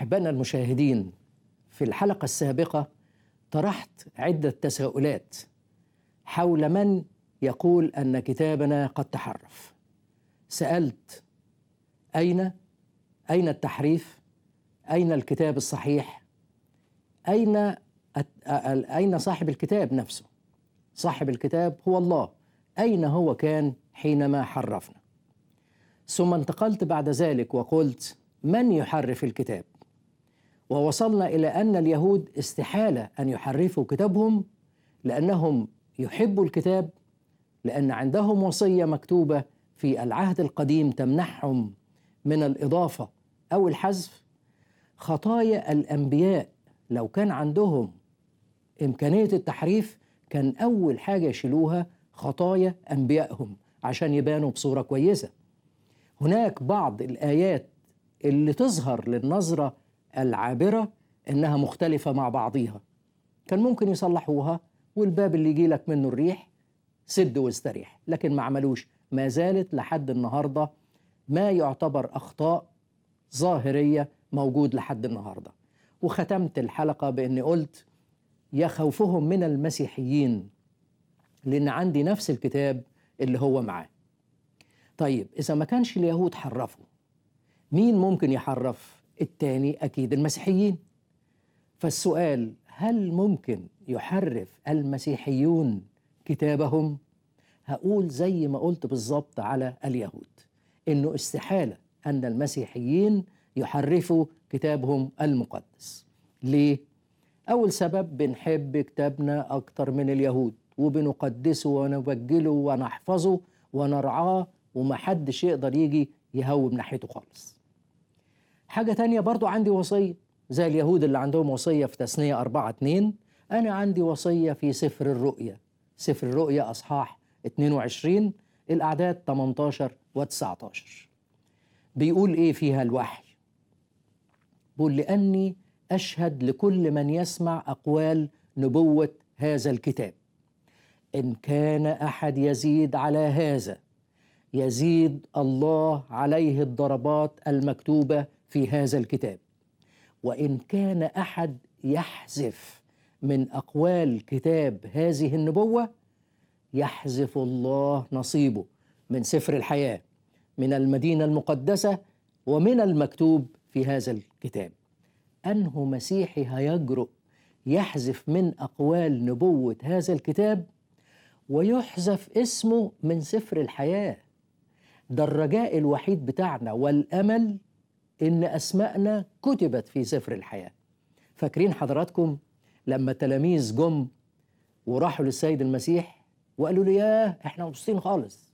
أحبائنا المشاهدين في الحلقة السابقة طرحت عدة تساؤلات حول من يقول أن كتابنا قد تحرف سألت أين أين التحريف أين الكتاب الصحيح أين أين صاحب الكتاب نفسه صاحب الكتاب هو الله أين هو كان حينما حرفنا ثم انتقلت بعد ذلك وقلت من يحرف الكتاب ووصلنا الى ان اليهود استحاله ان يحرفوا كتابهم لانهم يحبوا الكتاب لان عندهم وصيه مكتوبه في العهد القديم تمنحهم من الاضافه او الحذف خطايا الانبياء لو كان عندهم امكانيه التحريف كان اول حاجه يشيلوها خطايا انبيائهم عشان يبانوا بصوره كويسه هناك بعض الايات اللي تظهر للنظره العابره انها مختلفه مع بعضيها كان ممكن يصلحوها والباب اللي يجي لك منه الريح سد واستريح لكن ما عملوش ما زالت لحد النهارده ما يعتبر اخطاء ظاهريه موجود لحد النهارده وختمت الحلقه باني قلت يا خوفهم من المسيحيين لان عندي نفس الكتاب اللي هو معاه طيب اذا ما كانش اليهود حرفوا مين ممكن يحرف التاني اكيد المسيحيين فالسؤال هل ممكن يحرف المسيحيون كتابهم هقول زي ما قلت بالظبط على اليهود انه استحاله ان المسيحيين يحرفوا كتابهم المقدس ليه اول سبب بنحب كتابنا اكتر من اليهود وبنقدسه ونبجله ونحفظه ونرعاه ومحدش يقدر يجي يهوب ناحيته خالص حاجة تانية برضو عندي وصية زي اليهود اللي عندهم وصية في تثنية أربعة اتنين أنا عندي وصية في سفر الرؤيا سفر الرؤيا أصحاح 22 الأعداد 18 و 19 بيقول إيه فيها الوحي بيقول لأني أشهد لكل من يسمع أقوال نبوة هذا الكتاب إن كان أحد يزيد على هذا يزيد الله عليه الضربات المكتوبة في هذا الكتاب وإن كان أحد يحذف من أقوال كتاب هذه النبوة يحذف الله نصيبه من سفر الحياة من المدينة المقدسة ومن المكتوب في هذا الكتاب أنه مسيحي هيجرؤ يحذف من أقوال نبوة هذا الكتاب ويحذف اسمه من سفر الحياه ده الرجاء الوحيد بتاعنا والامل ان اسماءنا كتبت في سفر الحياه فاكرين حضراتكم لما تلاميذ جم وراحوا للسيد المسيح وقالوا له ياه احنا مبسوطين خالص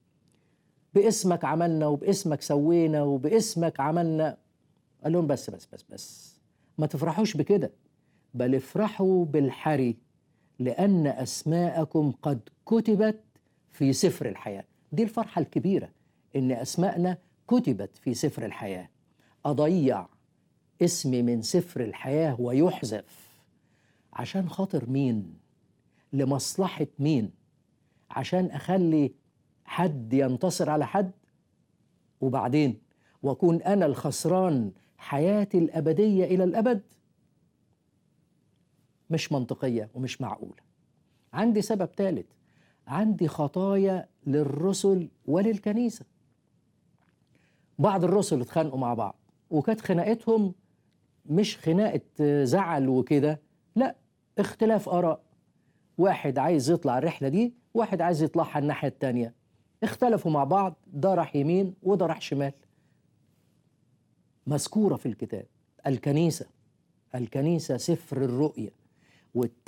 باسمك عملنا وباسمك سوينا وباسمك عملنا قال لهم بس بس بس بس ما تفرحوش بكده بل افرحوا بالحري لان اسماءكم قد كتبت في سفر الحياه دي الفرحه الكبيره ان اسماءنا كتبت في سفر الحياه اضيع اسمي من سفر الحياه ويحذف عشان خاطر مين لمصلحه مين عشان اخلي حد ينتصر على حد وبعدين واكون انا الخسران حياتي الابديه الى الابد مش منطقيه ومش معقوله عندي سبب ثالث عندي خطايا للرسل وللكنيسه بعض الرسل اتخانقوا مع بعض وكانت خناقتهم مش خناقه زعل وكده لا اختلاف اراء واحد عايز يطلع الرحله دي واحد عايز يطلعها الناحيه التانيه اختلفوا مع بعض ده راح يمين وده راح شمال مذكوره في الكتاب الكنيسه الكنيسه سفر الرؤيا